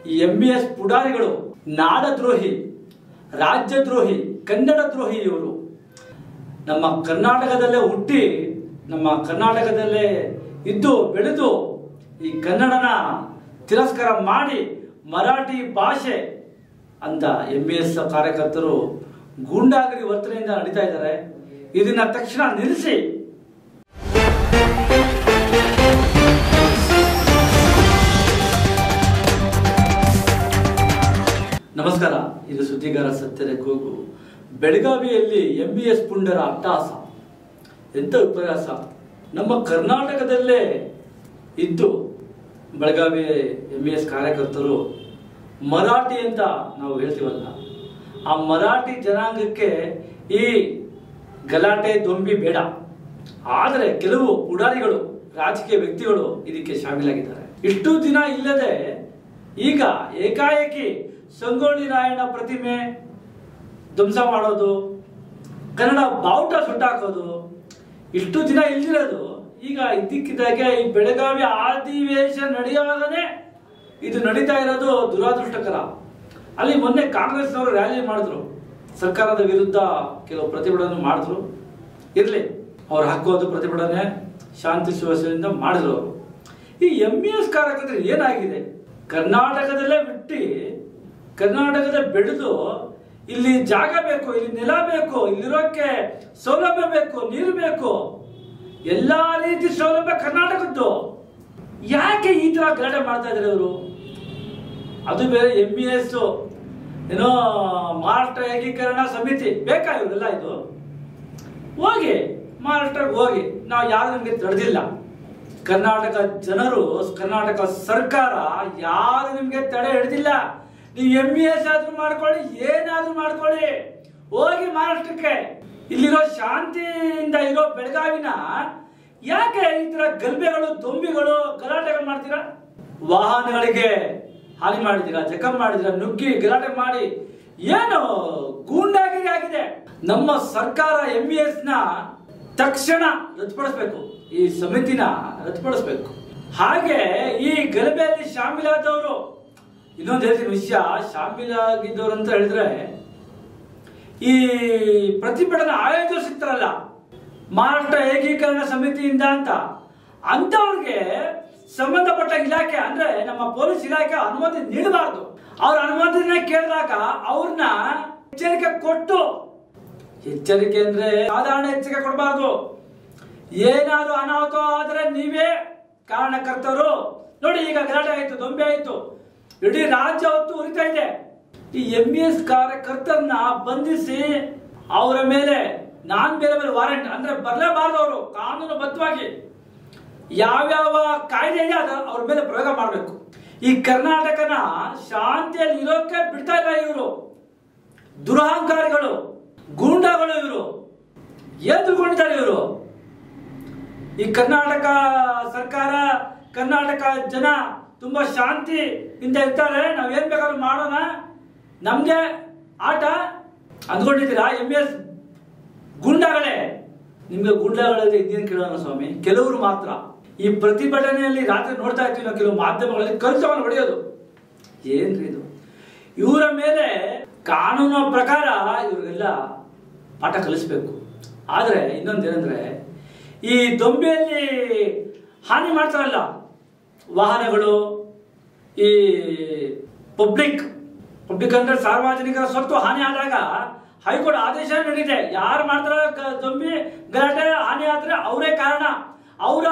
ಈ M B S ಪುಡಾರಿಗಳು ನಾಡದ್ರೋಹಿ ರಾಜ್ಯದ್ರೋಹಿ ಕನ್ನಡ ದ್ರೋಹಿ ಇವರು ನಮ್ಮ ಕರ್ನಾಟಕದಲ್ಲೇ ಹುಟ್ಟಿ ನಮ್ಮ ಕರ್ನಾಟಕದಲ್ಲೇ ಇದ್ದು ಬೆಳೆದು ಈ ಕನ್ನಡನ ತಿರಸ್ಕಾರ ಮಾಡಿ ಮರಾಠಿ ಭಾಷೆ ಅಂತ ಎಂ ಬಿ ಎಸ್ ಕಾರ್ಯಕರ್ತರು ಗೂಂಡಾಗಿರಿ ವರ್ತನೆಯಿಂದ ನಡೀತಾ ಇದ್ದಾರೆ ಇದನ್ನ ತಕ್ಷಣ ನಿಲ್ಲಿಸಿ ನಮಸ್ಕಾರ ಇದು ಸುದ್ದಿಗಾರ ಸತ್ಯದ ಕೂಗು ಬೆಳಗಾವಿಯಲ್ಲಿ ಎಂ ಬಿ ಎಸ್ ಪುಂಡರ ಅಟ್ಟಹಾಸ ಎಂಥ ವಿಪರ್ಯಾಸ ನಮ್ಮ ಕರ್ನಾಟಕದಲ್ಲೇ ಇದ್ದು ಬೆಳಗಾವಿ ಎಂ ಬಿ ಎಸ್ ಕಾರ್ಯಕರ್ತರು ಮರಾಠಿ ಅಂತ ನಾವು ಹೇಳ್ತೀವಲ್ಲ ಆ ಮರಾಠಿ ಜನಾಂಗಕ್ಕೆ ಈ ಗಲಾಟೆ ದೊಂಬಿ ಬೇಡ ಆದರೆ ಕೆಲವು ಉಡಾರಿಗಳು ರಾಜಕೀಯ ವ್ಯಕ್ತಿಗಳು ಇದಕ್ಕೆ ಶಾಮೀಲಾಗಿದ್ದಾರೆ ಇಷ್ಟು ದಿನ ಇಲ್ಲದೆ ಈಗ ಏಕಾಏಕಿ ಸಂಗೊಳ್ಳಿ ರಾಯಣ್ಣ ಪ್ರತಿಮೆ ಧ್ವಂಸ ಮಾಡೋದು ಕನ್ನಡ ಬಾವುಟ ಸುಟ್ಟಾಕೋದು ಇಷ್ಟು ದಿನ ಇಲ್ದಿರೋದು ಈಗ ಇದ್ದಕ್ಕಿದ್ದಾಗೆ ಈ ಬೆಳಗಾವಿ ಅಧಿವೇಶನ ನಡೆಯುವಾಗನೇ ಇದು ನಡೀತಾ ಇರೋದು ದುರಾದೃಷ್ಟಕರ ಅಲ್ಲಿ ಮೊನ್ನೆ ಕಾಂಗ್ರೆಸ್ನವರು ರ್ಯಾಲಿ ಮಾಡಿದ್ರು ಸರ್ಕಾರದ ವಿರುದ್ಧ ಕೆಲವು ಪ್ರತಿಭಟನೆ ಮಾಡಿದ್ರು ಇರಲಿ ಅವ್ರು ಹಾಕೋದು ಪ್ರತಿಭಟನೆ ಶಾಂತಿ ಸುವ್ಯವಸ್ಥೆಯಿಂದ ಮಾಡಿದ್ರು ಅವರು ಈ ಎಂ ಇ ಎಸ್ ಕಾರ್ಯಕರ್ತರು ಏನಾಗಿದೆ ಕರ್ನಾಟಕದಲ್ಲೇ ಬಿಟ್ಟು ಕರ್ನಾಟಕದ ಬೆಳೆದು ಇಲ್ಲಿ ಜಾಗ ಬೇಕು ಇಲ್ಲಿ ನೆಲ ಬೇಕು ಇಲ್ಲಿರೋಕ್ಕೆ ಸೌಲಭ್ಯ ಬೇಕು ನೀರು ಬೇಕು ಎಲ್ಲಾ ರೀತಿ ಸೌಲಭ್ಯ ಕರ್ನಾಟಕದ್ದು ಯಾಕೆ ಈ ತರ ಗಲಾಟೆ ಮಾಡ್ತಾ ಇದ್ದಾರೆ ಅವರು ಅದು ಬೇರೆ ಎಂ ಇ ಎಸ್ ಏನೋ ಮಹಾರಾಷ್ಟ್ರ ಏಕೀಕರಣ ಸಮಿತಿ ಬೇಕಾ ಇವರೆಲ್ಲ ಇದು ಹೋಗಿ ಮಹಾರಾಷ್ಟ್ರಕ್ಕೆ ಹೋಗಿ ನಾವು ಯಾರು ನಿಮಗೆ ತಡೆದಿಲ್ಲ ಕರ್ನಾಟಕ ಜನರು ಕರ್ನಾಟಕ ಸರ್ಕಾರ ಯಾರು ನಿಮ್ಗೆ ತಡೆ ಹಿಡಿದಿಲ್ಲ ನೀವು ಎಂ ಇ ಎಸ್ ಆದ್ರೂ ಮಾಡ್ಕೊಳ್ಳಿ ಏನಾದ್ರೂ ಮಾಡ್ಕೊಳ್ಳಿ ಹೋಗಿ ಮಹಾರಾಷ್ಟ್ರಕ್ಕೆ ಇಲ್ಲಿರೋ ಶಾಂತಿಯಿಂದ ಇರೋ ಬೆಳಗಾವಿನ ಯಾಕೆ ಈ ತರ ಗಲ್ಬೆಗಳು ದೊಂಬಿಗಳು ಗಲಾಟೆಗಳು ಮಾಡ್ತೀರಾ ವಾಹನಗಳಿಗೆ ಹಾನಿ ಮಾಡಿದ್ದೀರಾ ಜಖಂ ಮಾಡಿದ್ದೀರಾ ನುಗ್ಗಿ ಗಲಾಟೆ ಮಾಡಿ ಏನು ಗೂಂಡಾಗಿರಿ ಆಗಿದೆ ನಮ್ಮ ಸರ್ಕಾರ ಎಂ ಇ ಎಸ್ ನ ತಕ್ಷಣ ರದ್ದುಪಡಿಸಬೇಕು ಈ ಸಮಿತಿನ ರದ್ದುಪಡಿಸಬೇಕು ಹಾಗೆ ಈ ಗಲಭೆಯಲ್ಲಿ ಶಾಮೀಲಾದವರು ಇನ್ನೊಂದು ಹೇಳ್ತೀನಿ ವಿಷಯ ಶಾಮೀಲಾಗಿದ್ದವರು ಅಂತ ಹೇಳಿದ್ರೆ ಈ ಪ್ರತಿಭಟನೆ ಆಯೋಜಿಸಿರ್ತಾರಲ್ಲ ಮಹಾರಾಷ್ಟ್ರ ಏಕೀಕರಣ ಸಮಿತಿಯಿಂದ ಅಂತ ಅಂತವ್ರಿಗೆ ಸಂಬಂಧಪಟ್ಟ ಇಲಾಖೆ ಅಂದ್ರೆ ನಮ್ಮ ಪೊಲೀಸ್ ಇಲಾಖೆ ಅನುಮತಿ ನೀಡಬಾರ್ದು ಅವ್ರ ಅನುಮತಿನ ಕೇಳಿದಾಗ ಅವ್ರನ್ನ ಎಚ್ಚರಿಕೆ ಕೊಟ್ಟು ಎಚ್ಚರಿಕೆ ಅಂದ್ರೆ ಸಾಧಾರಣ ಎಚ್ಚರಿಕೆ ಕೊಡಬಾರ್ದು ಏನಾದ್ರು ಅನಾಹುತ ಆದ್ರೆ ನೀವೇ ಕಾರಣಕರ್ತರು ನೋಡಿ ಈಗ ಗಲಾಟೆ ಆಯ್ತು ದೊಂಬೆ ಆಯ್ತು ಇಡೀ ರಾಜ್ಯ ಹೊತ್ತು ಉರಿತಾ ಇದೆ ಈ ಎಂ ಎಸ್ ಕಾರ್ಯಕರ್ತರನ್ನ ಬಂಧಿಸಿ ಅವರ ಮೇಲೆ ನಾನ್ ಬೇರೆ ಬೇರೆ ವಾರೆಂಟ್ ಅಂದ್ರೆ ಬರಲೇಬಾರ್ದು ಅವರು ಕಾನೂನು ಬದ್ಧವಾಗಿ ಯಾವ್ಯಾವ ಕಾಯ್ದೆ ಇದೆ ಅದು ಅವ್ರ ಮೇಲೆ ಪ್ರಯೋಗ ಮಾಡಬೇಕು ಈ ಕರ್ನಾಟಕನ ಶಾಂತಿಯಲ್ಲಿ ಇರೋಕೆ ಬಿಡ್ತಾ ಇಲ್ಲ ಇವರು ದುರಹಂಕಾರಿಗಳು ಗೂಂಡಾಗಳು ಇವರು ಏನ್ ತಿಳ್ಕೊಂಡಿದ್ದಾರೆ ಇವರು ಈ ಕರ್ನಾಟಕ ಸರ್ಕಾರ ಕರ್ನಾಟಕ ಜನ ತುಂಬಾ ಶಾಂತಿ ಇಂದ ಇರ್ತಾರೆ ನಾವ್ ಏನ್ ಬೇಕಾದ್ರೂ ಮಾಡೋಣ ನಮ್ಗೆ ಆಟ ಅಂದ್ಕೊಂಡಿದ್ದೀರಾ ಎಂ ಎಸ್ ಗುಂಡಾಗಳೇ ನಿಮ್ಗೆ ಗುಂಡಾಗಳಲ್ಲಿ ಇದ್ದೇನು ಕೇಳೋಣ ಸ್ವಾಮಿ ಕೆಲವರು ಮಾತ್ರ ಈ ಪ್ರತಿಭಟನೆಯಲ್ಲಿ ರಾತ್ರಿ ನೋಡ್ತಾ ಇರ್ತೀವಿ ನಾವು ಕೆಲವು ಮಾಧ್ಯಮಗಳಲ್ಲಿ ಕಲ್ಸವನ್ನು ಹೊಡೆಯೋದು ಏನ್ರಿ ಇದು ಇವರ ಮೇಲೆ ಕಾನೂನು ಪ್ರಕಾರ ಇವರಿಗೆಲ್ಲ ಪಾಠ ಕಲಿಸ್ಬೇಕು ಆದ್ರೆ ಇನ್ನೊಂದೇನಂದ್ರೆ ಈ ದೊಂಬೆಯಲ್ಲಿ ಹಾನಿ ಮಾಡ್ತಾರಲ್ಲ ವಾಹನಗಳು ಈ ಪಬ್ಲಿಕ್ ಪಬ್ಲಿಕ್ ಅಂದ್ರೆ ಸಾರ್ವಜನಿಕರ ಸ್ವತ್ತು ಹಾನಿ ಆದಾಗ ಹೈಕೋರ್ಟ್ ಆದೇಶ ನೀಡಿದೆ ಯಾರು ಮಾಡ್ತಾರ ಗ- ದೊಂಬಿ ಗಲಾಟೆ ಹಾನಿ ಆದ್ರೆ ಅವರೇ ಕಾರಣ ಅವರ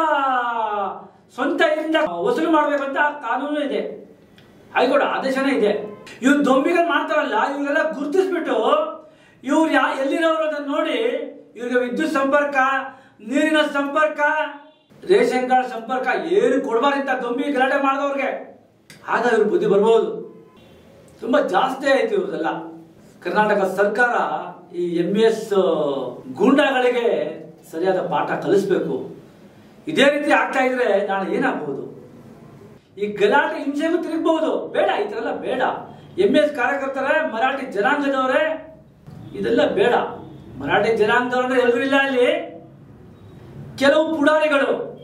ಸ್ವಂತ ಇದರಿಂದ ವಸೂಲು ಮಾಡ್ಬೇಕಂತ ಕಾನೂನು ಇದೆ ಹೈಕೋರ್ಟ್ ಆದೇಶನೇ ಇದೆ ಇವ್ರು ದೊಂಬಿಗಳು ಮಾಡ್ತಾರಲ್ಲ ಇವ್ರೆಲ್ಲ ಗುರುತಿಸ್ಬಿಟ್ಟು ಇವ್ರು ಯಾ ಎಲ್ಲಿರೋರು ಅಂತ ನೋಡಿ ಇವ್ರಿಗೆ ವಿದ್ಯುತ್ ಸಂಪರ್ಕ ನೀರಿನ ಸಂಪರ್ಕ ರೇಷನ್ ಕಾರ್ಡ್ ಸಂಪರ್ಕ ಏನು ಕೊಡಬಾರ್ದಂತ ದೊಂಬಿ ಗಲಾಟೆ ಮಾಡಿದವ್ರಿಗೆ ಆಗ ಇವ್ರ ಬುದ್ಧಿ ಬರ್ಬೋದು ತುಂಬಾ ಜಾಸ್ತಿ ಆಯ್ತು ಇವ್ರದೆಲ್ಲ ಕರ್ನಾಟಕ ಸರ್ಕಾರ ಈ ಎಂ ಎಸ್ ಗೂಂಡಾಗಳಿಗೆ ಸರಿಯಾದ ಪಾಠ ಕಲಿಸ್ಬೇಕು ಇದೇ ರೀತಿ ಆಗ್ತಾ ಇದ್ರೆ ನಾಳೆ ಏನಾಗಬಹುದು ಈ ಗಲಾಟೆ ಹಿಂಸೆಗೂ ತಿರುಗಬಹುದು ಬೇಡ ಈ ತರ ಎಲ್ಲ ಬೇಡ ಎಂ ಎಸ್ ಕಾರ್ಯಕರ್ತರ ಮರಾಠಿ ಜನಾಂಗದವರೇ ಇದೆಲ್ಲ ಬೇಡ ಮರಾಠಿ ಜನಾಂಗದವ್ರೆ ಎಲ್ಲರೂ ಇಲ್ಲ ಅಲ್ಲಿ ಕೆಲವು ಪುಡಾರಿಗಳು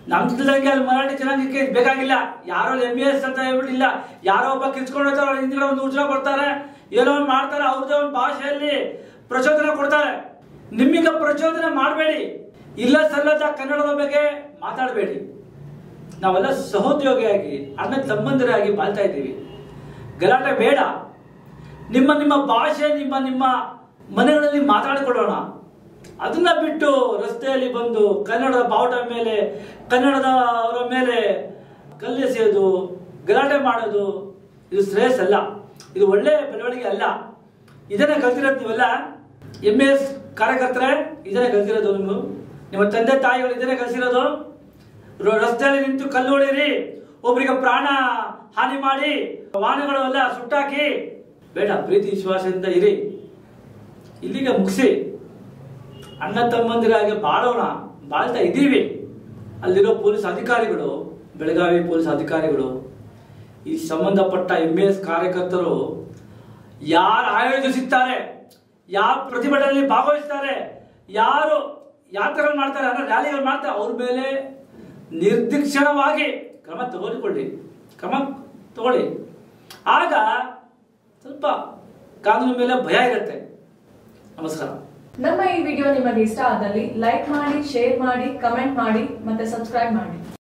ನಮ್ ತಿಳಿದಂಗೆ ಅಲ್ಲಿ ಮರಾಠಿ ಜನಾಂಗಕ್ಕೆ ಇದ್ ಬೇಕಾಗಿಲ್ಲ ಯಾರೋ ಎಂ ಎಸ್ ಅಂತ ಹೇಳ್ಬಿಟ್ಟಿಲ್ಲ ಯಾರೋ ಒಬ್ಬ ಕಿರ್ಚ್ಕೊಂಡು ಹೋಗ್ತಾರೆ ಅವ್ರ ಹಿಂದ್ಗಡೆ ಒಂದು ಉಜ್ಜಲ ಕೊಡ್ತಾರೆ ಏನೋ ಒಂದು ಮಾಡ್ತಾರೆ ಅವ್ರದ್ದೇ ಒಂದು ಭಾಷೆಯಲ್ಲಿ ಪ್ರಚೋದನೆ ಕೊಡ್ತಾರೆ ನಿಮಗೆ ಪ್ರಚೋದನೆ ಮಾಡಬೇಡಿ ಇಲ್ಲ ಸಲ್ಲದ ಕನ್ನಡದ ಬಗ್ಗೆ ಮಾತಾಡಬೇಡಿ ನಾವೆಲ್ಲ ಸಹೋದ್ಯೋಗಿಯಾಗಿ ಅಣ್ಣ ತಮ್ಮಂದಿರಾಗಿ ಬಾಳ್ತಾ ಇದ್ದೀವಿ ಗಲಾಟೆ ಬೇಡ ನಿಮ್ಮ ನಿಮ್ಮ ಭಾಷೆ ನಿಮ್ಮ ನಿಮ್ಮ ಮನೆಗಳಲ್ಲಿ ಮಾತಾಡಿಕೊಳ್ಳೋಣ ಅದನ್ನ ಬಿಟ್ಟು ರಸ್ತೆಯಲ್ಲಿ ಬಂದು ಕನ್ನಡದ ಬಾವುಟ ಮೇಲೆ ಕನ್ನಡದ ಅವರ ಮೇಲೆ ಕಲ್ಲೆಸೆಯೋದು ಗಲಾಟೆ ಮಾಡೋದು ಇದು ಶ್ರೇಯಸ್ ಅಲ್ಲ ಇದು ಒಳ್ಳೆ ಬೆಳವಣಿಗೆ ಅಲ್ಲ ಇದನ್ನೇ ಕಲ್ತಿರೋದು ನೀವೆಲ್ಲ ಎಂ ಎಸ್ ಕಾರ್ಯಕರ್ತರೆ ಇದನ್ನೇ ಕಲ್ತಿರೋದು ನೀವು ನಿಮ್ಮ ತಂದೆ ತಾಯಿಗಳು ಇದನ್ನೇ ಕಲಿಸಿರೋದು ರೋ- ರಸ್ತೆಯಲ್ಲಿ ನಿಂತು ಕಲ್ಲು ಹೊಡೀರಿ ಒಬ್ಬರಿಗೆ ಪ್ರಾಣ ಹಾನಿ ಮಾಡಿ ವಾಹನಗಳು ಎಲ್ಲ ಸುಟ್ಟಾಕಿ ಬೇಡ ಪ್ರೀತಿ ವಿಶ್ವಾಸದಿಂದ ಇರಿ ಇಲ್ಲಿಗೆ ಮುಗಿಸಿ ಅಣ್ಣ ತಮ್ಮಂದಿರಾಗಿ ಬಾಳೋಣ ಬಾಳ್ತಾ ಇದ್ದೀವಿ ಅಲ್ಲಿರೋ ಪೊಲೀಸ್ ಅಧಿಕಾರಿಗಳು ಬೆಳಗಾವಿ ಪೊಲೀಸ್ ಅಧಿಕಾರಿಗಳು ಈ ಸಂಬಂಧಪಟ್ಟ ಎಂ ಎಸ್ ಕಾರ್ಯಕರ್ತರು ಯಾರು ಆಯೋಜಿಸುತ್ತಾರೆ ಯಾವ ಪ್ರತಿಭಟನೆಯಲ್ಲಿ ಭಾಗವಹಿಸ್ತಾರೆ ಯಾರು ಯಾತ್ರೆಗಳು ಮಾಡ್ತಾರೆ ಅಂದ್ರೆ ರ್ಯಾಲಿಗಳು ಮಾಡ್ತಾರೆ ಅವ್ರ ಮೇಲೆ ನಿರ್ದಿಕ್ಷಣವಾಗಿ ಕ್ರಮ ತಗೊಳ್ಕೊಳ್ಳಿ ಕ್ರಮ ತಗೊಳ್ಳಿ ಆಗ ಸ್ವಲ್ಪ ಕಾನೂನು ಮೇಲೆ ಭಯ ಇರುತ್ತೆ ನಮಸ್ಕಾರ ನಮ್ಮ ಈ ವಿಡಿಯೋ ನಿಮಗೆ ಇಷ್ಟ ಆದಲ್ಲಿ ಲೈಕ್ ಮಾಡಿ ಶೇರ್ ಮಾಡಿ ಕಮೆಂಟ್ ಮಾಡಿ ಮತ್ತೆ ಸಬ್ಸ್ಕ್ರೈಬ್ ಮಾಡಿ